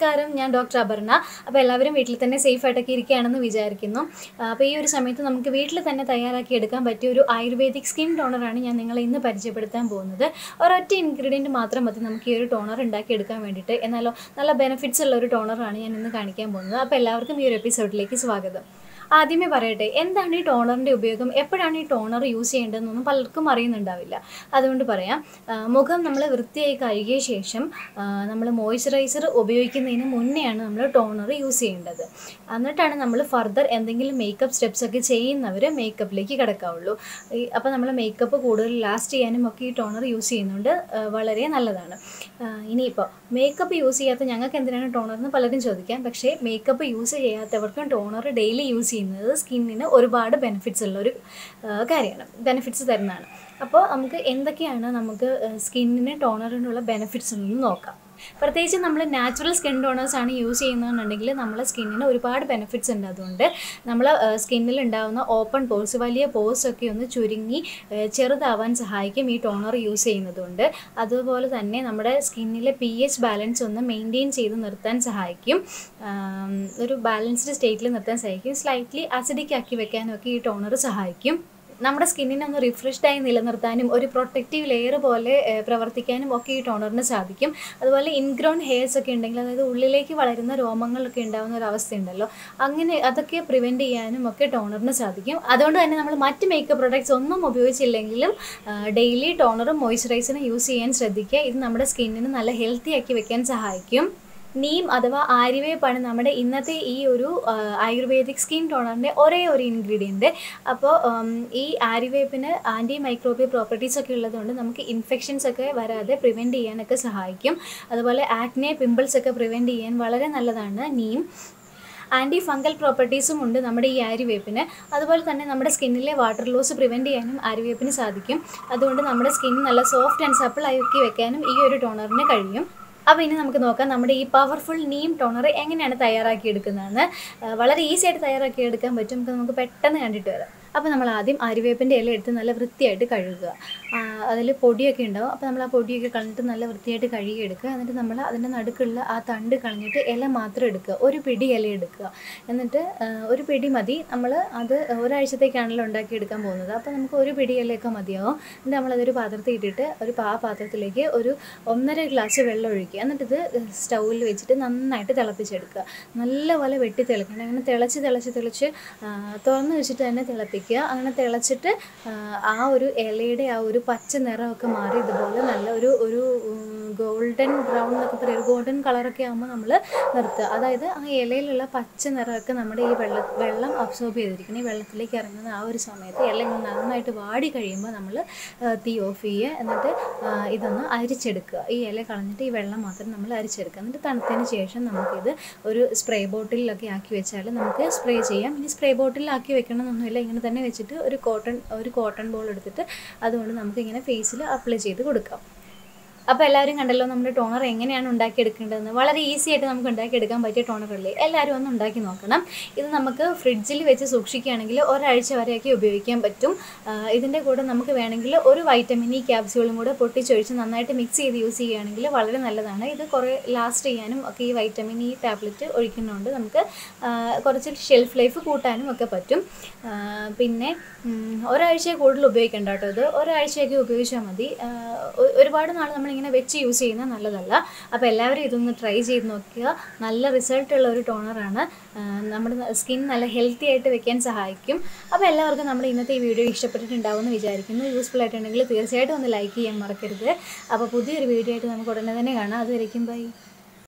നമസ്കാരം ഞാൻ ഡോക്ടർ അപർണ അപ്പോൾ എല്ലാവരും വീട്ടിൽ തന്നെ സേഫ് ആയിട്ടൊക്കെ ഇരിക്കുകയാണെന്ന് വിചാരിക്കുന്നു അപ്പോൾ ഈ ഒരു സമയത്ത് നമുക്ക് വീട്ടിൽ തന്നെ തയ്യാറാക്കി എടുക്കാൻ പറ്റിയ ഒരു ആയുർവേദിക് സ്കിൻ ടോണറാണ് ഞാൻ നിങ്ങളെ ഇന്ന് പരിചയപ്പെടുത്താൻ പോകുന്നത് ഒരൊറ്റ ഇൻഗ്രീഡിയൻറ്റ് മാത്രം മതി നമുക്ക് ഈ ഒരു ടോണർ ഉണ്ടാക്കി എടുക്കാൻ വേണ്ടിയിട്ട് എന്നാലോ നല്ല ബെനിഫിറ്റ്സ് ഉള്ള ഒരു ടോണറാണ് ഞാൻ ഇന്ന് കാണിക്കാൻ പോകുന്നത് അപ്പോൾ എല്ലാവർക്കും ഈ ഒരു എപ്പിസോഡിലേക്ക് സ്വാഗതം ആദ്യമേ പറയട്ടെ എന്താണ് ഈ ടോണറിൻ്റെ ഉപയോഗം എപ്പോഴാണ് ഈ ടോണർ യൂസ് ചെയ്യേണ്ടതെന്നൊന്നും പലർക്കും അറിയുന്നുണ്ടാവില്ല അതുകൊണ്ട് പറയാം ആ, മുഖം നമ്മൾ വൃത്തിയായി കഴുകിയ ശേഷം നമ്മൾ മോയ്സ്ചറൈസർ ഉപയോഗിക്കുന്നതിന് മുന്നെയാണ് നമ്മൾ ടോണർ യൂസ് ചെയ്യേണ്ടത് എന്നിട്ടാണ് നമ്മൾ ഫർദർ എന്തെങ്കിലും മേക്കപ്പ് സ്റ്റെപ്സ് ഒക്കെ ചെയ്യുന്നവർ മേക്കപ്പിലേക്ക് കിടക്കാവുള്ളൂ അപ്പോൾ നമ്മൾ മേക്കപ്പ് കൂടുതൽ ലാസ്റ്റ് ചെയ്യാനും ഒക്കെ ഈ ടോണർ യൂസ് ചെയ്യുന്നുണ്ട് ആ, വളരെ നല്ലതാണ് ആ, ഇനിയിപ്പോൾ മേക്കപ്പ് യൂസ് ചെയ്യാത്ത ഞങ്ങൾക്ക് എന്തിനാണ് ടോണർ എന്ന് പലരും ചോദിക്കാം പക്ഷേ മേക്കപ്പ് യൂസ് ചെയ്യാത്തവർക്കും ടോണർ ഡെയിലി യൂസ് ചെയ്യുന്നത് സ്കിന്നിന് ഒരുപാട് ബെനിഫിറ്റ്സ് ഉള്ള ഒരു ആ, കാര്യമാണ് ബെനിഫിറ്റ്സ് തരുന്നതാണ് അപ്പോൾ നമുക്ക് എന്തൊക്കെയാണ് നമുക്ക് സ്കിന്നിന് ടോണറിനുള്ള ബെനിഫിറ്റ്സ് എന്ന് നോക്കാം പ്രത്യേകിച്ച് നമ്മൾ നാച്ചുറൽ സ്കിൻ ടോണേഴ്സ് ആണ് യൂസ് ചെയ്യുന്നതെന്നുണ്ടെങ്കിൽ നമ്മളെ സ്കിന്നിന് ഒരുപാട് ബെനിഫിറ്റ്സ് ഉണ്ട് അതുകൊണ്ട് നമ്മൾ സ്കിന്നിൽ ഉണ്ടാകുന്ന ഓപ്പൺ പോഴ്സ് വലിയ പോഴ്സ് ഒക്കെ ഒന്ന് ചുരുങ്ങി ഏഹ്, ചെറുതാവാൻ സഹായിക്കും ഈ ടോണർ യൂസ് ചെയ്യുന്നതുകൊണ്ട് അതുപോലെ തന്നെ നമ്മുടെ സ്കിന്നിലെ പി എച്ച് ബാലൻസ് ഒന്ന് മെയിൻറ്റെയിൻ ചെയ്ത് നിർത്താൻ സഹായിക്കും ആം, ഒരു ബാലൻസ്ഡ് സ്റ്റേറ്റിൽ നിർത്താൻ സഹായിക്കും സ്ലൈറ്റ്ലി അസിഡിക് ആക്കി വെക്കാനും ഒക്കെ ഈ ടോണർ സഹായിക്കും നമ്മുടെ സ്കിന്നിനെ ഒന്ന് റിഫ്രഷ്ഡ് ആയി നിലനിർത്താനും ഒരു പ്രൊട്ടക്റ്റീവ് ലെയർ പോലെ ഏഹ്, പ്രവർത്തിക്കാനും ഒക്കെ ഈ ടോണറിന് സാധിക്കും അതുപോലെ ഇൻഗ്രോൺ ഹെയർസ് ഒക്കെ ഉണ്ടെങ്കിൽ അതായത് ഉള്ളിലേക്ക് വളരുന്ന രോമങ്ങളൊക്കെ ഉണ്ടാകുന്ന ഒരു അവസ്ഥയുണ്ടല്ലോ അങ്ങനെ അതൊക്കെ പ്രിവെൻറ്റ് ചെയ്യാനും ഒക്കെ ടോണറിന് സാധിക്കും അതുകൊണ്ട് തന്നെ നമ്മൾ മറ്റ് മേക്കപ്പ് പ്രൊഡക്ട്സ് ഒന്നും ഉപയോഗിച്ചില്ലെങ്കിലും ഡെയിലി ടോണറും മോയ്സ്ചറൈസറും യൂസ് ചെയ്യാൻ ശ്രദ്ധിക്കുക ഇത് നമ്മുടെ സ്കിന്നിന് നല്ല ഹെൽത്തി ആക്കി വെക്കാൻ സഹായിക്കും നീം അഥവാ ആര്യവേപ്പാണ് നമ്മുടെ ഇന്നത്തെ ഈ ഒരു ആ, ആയുർവേദിക് സ്കിൻ ടോണറിൻ്റെ ഒരേ ഒരു ഇൻഗ്രീഡിയൻറ്റ് അപ്പോൾ ഉം, ഈ ആര്യവേപ്പിന് ആൻറ്റി മൈക്രോബിയൽ പ്രോപ്പർട്ടീസ് ഒക്കെ ഉള്ളതുകൊണ്ട് നമുക്ക് ഇൻഫെക്ഷൻസ് ഒക്കെ വരാതെ പ്രിവെൻറ്റ് ചെയ്യാനൊക്കെ സഹായിക്കും അതുപോലെ ആക്നെ പിമ്പിൾസ് ഒക്കെ പ്രിവെൻറ്റ് ചെയ്യാൻ വളരെ നല്ലതാണ് നീം ആൻറ്റി ഫംഗൽ പ്രോപ്പർട്ടീസും ഉണ്ട് നമ്മുടെ ഈ ആര്യവേപ്പിന് അതുപോലെ തന്നെ നമ്മുടെ സ്കിന്നിലെ വാട്ടർ ലോസ് പ്രിവെൻറ്റ് ചെയ്യാനും ആര്യവേപ്പിന് സാധിക്കും അതുകൊണ്ട് നമ്മുടെ സ്കിൻ നല്ല സോഫ്റ്റ് ആൻഡ് സപ്പിൾ ആക്കി വെക്കാനും ഈ ഒരു ടോണറിന് കഴിയും അപ്പോൾ ഇനി നമുക്ക് നോക്കാം നമ്മുടെ ഈ പവർഫുൾ നീം ടോണർ എങ്ങനെയാണ് തയ്യാറാക്കി എടുക്കുന്നതെന്ന് ആ, വളരെ ഈസി ആയിട്ട് തയ്യാറാക്കി എടുക്കാൻ പറ്റും നമുക്ക് നമുക്ക് പെട്ടെന്ന് കണ്ടിട്ട് വരാം അപ്പോൾ നമ്മൾ ആദ്യം അരിവേപ്പിൻ്റെ ഇല എടുത്ത് നല്ല വൃത്തിയായിട്ട് കഴുകുക അതിൽ പൊടിയൊക്കെ ഉണ്ടാവും അപ്പോൾ നമ്മൾ ആ പൊടിയൊക്കെ കളഞ്ഞിട്ട് നല്ല വൃത്തിയായിട്ട് കഴുകി എടുക്കുക എന്നിട്ട് നമ്മൾ അതിൻ്റെ നടുക്കുള്ള ആ തണ്ട് കളഞ്ഞിട്ട് ഇല മാത്രം എടുക്കുക ഒരു പിടി ഇല എടുക്കുക എന്നിട്ട് ആ, ഒരു പിടി മതി നമ്മൾ അത് ഒരാഴ്ചത്തേക്കാണല്ലോ ഉണ്ടാക്കിയെടുക്കാൻ പോകുന്നത് അപ്പോൾ നമുക്ക് ഒരു പിടി ഇലയൊക്കെ മതിയാവും എന്നിട്ട് നമ്മളതൊരു പാത്രത്തിൽ ഇട്ടിട്ട് ഒരു പാ പാത്രത്തിലേക്ക് ഒരു ഒന്നര ഗ്ലാസ് വെള്ളം ഒഴിക്കുക എന്നിട്ട് ഇത് സ്റ്റൗവിൽ വെച്ചിട്ട് നന്നായിട്ട് തിളപ്പിച്ചെടുക്കുക നല്ലപോലെ വെട്ടി തിളക്കണം അങ്ങനെ തിളച്ച് തിളച്ച് തിളച്ച് ആ, തുറന്ന് വെച്ചിട്ട് തന്നെ തിളപ്പിക്കുക അങ്ങനെ തിളച്ചിട്ട് ആ, ആ ഒരു ഇലയുടെ ആ ഒരു പച്ച നിറമൊക്കെ മാറി ഇതുപോലെ നല്ല ഒരു ഒരു ഗോൾഡൻ ബ്രൗൺ എന്നൊക്കെ പറയും ഒരു ഗോൾഡൻ കളറൊക്കെ ആകുമ്പോൾ നമ്മൾ നിർത്തുക അതായത് ആ ഇലയിലുള്ള പച്ച നിറമൊക്കെ നമ്മുടെ ഈ വെള്ള വെള്ളം അബ്സോർബ് ചെയ്തിരിക്കണം ഈ വെള്ളത്തിലേക്ക് ഇറങ്ങുന്ന ആ ഒരു സമയത്ത് ഇല ഇങ്ങനെ നന്നായിട്ട് വാടി കഴിയുമ്പോൾ നമ്മൾ തീ ഓഫ് ചെയ്യുക എന്നിട്ട് ആ, ഇതൊന്ന് അരിച്ചെടുക്കുക ഈ ഇല കളഞ്ഞിട്ട് ഈ വെള്ളം മാത്രം നമ്മൾ അരിച്ചെടുക്കുക എന്നിട്ട് തണുത്തതിന് ശേഷം നമുക്കിത് ഒരു സ്പ്രേ ബോട്ടിലൊക്കെ ആക്കി വെച്ചാൽ നമുക്ക് സ്പ്രേ ചെയ്യാം ഇനി സ്പ്രേ ബോട്ടിലാക്കി വെക്കണമെന്നൊന്നുമില്ല ഇങ്ങനെ തന്നെ വെച്ചിട്ട് ഒരു കോട്ടൺ ഒരു കോട്ടൺ ബോൾ എടുത്തിട്ട് അതുകൊണ്ട് നമുക്ക് ഇങ്ങനെ ഫേസിൽ അപ്ലൈ ചെയ്ത് കൊടുക്കാം അപ്പോൾ എല്ലാവരും കണ്ടല്ലോ നമ്മുടെ ടോണർ എങ്ങനെയാണ് ഉണ്ടാക്കിയെടുക്കേണ്ടതെന്ന് വളരെ ഈസി ആയിട്ട് നമുക്ക് ഉണ്ടാക്കിയെടുക്കാൻ പറ്റിയ ടോണറല്ലേ എല്ലാവരും ഒന്ന് ഉണ്ടാക്കി നോക്കണം ഇത് നമുക്ക് ഫ്രിഡ്ജിൽ വെച്ച് സൂക്ഷിക്കുകയാണെങ്കിൽ ഒരാഴ്ച വരെയൊക്കെ ഉപയോഗിക്കാൻ പറ്റും ആ, ഇതിൻ്റെ കൂടെ നമുക്ക് വേണമെങ്കിൽ ഒരു വൈറ്റമിൻ ഇ ക്യാപ്സ്യൂളും കൂടെ പൊട്ടിച്ചൊഴിച്ച് നന്നായിട്ട് മിക്സ് ചെയ്ത് യൂസ് ചെയ്യുകയാണെങ്കിൽ വളരെ നല്ലതാണ് ഇത് കുറേ ലാസ്റ്റ് ചെയ്യാനും ഒക്കെ ഈ വൈറ്റമിൻ ഇ ടാബ്ലറ്റ് ഒഴിക്കുന്നതുകൊണ്ട് നമുക്ക് ആ, കുറച്ച് ഷെൽഫ് ലൈഫ് കൂട്ടാനും ഒക്കെ പറ്റും ആ, പിന്നെ ഉം, ഒരാഴ്ച കൂടുതൽ ഉപയോഗിക്കേണ്ട കേട്ടോ ഇത് ഒരാഴ്ചയൊക്കെ ഉപയോഗിച്ചാൽ മതി ആ, ഒ- ഒരുപാട് നാൾ നമ്മളിങ്ങനെ വെച്ച് യൂസ് ചെയ്യുന്നത് നല്ലതല്ല അപ്പോൾ എല്ലാവരും ഇതൊന്ന് ട്രൈ ചെയ്ത് നോക്കുക നല്ല റിസൾട്ട് ഉള്ള ഒരു ടോണറാണ് ആ, നമ്മുടെ സ്കിൻ നല്ല ഹെൽത്തി ആയിട്ട് വെക്കാൻ സഹായിക്കും അപ്പോൾ എല്ലാവർക്കും നമ്മുടെ ഇന്നത്തെ ഈ വീഡിയോ ഇഷ്ടപ്പെട്ടിട്ടുണ്ടാവുമെന്ന് വിചാരിക്കുന്നു യൂസ്ഫുൾ ആയിട്ടുണ്ടെങ്കിൽ തീർച്ചയായിട്ടും ഒന്ന് ലൈക്ക് ചെയ്യാൻ മറക്കരുത് അപ്പോൾ പുതിയൊരു വീഡിയോ ആയിട്ട് നമുക്ക് ഉടനെ തന്നെ കാണാം അതുവരയ്ക്കും ബൈ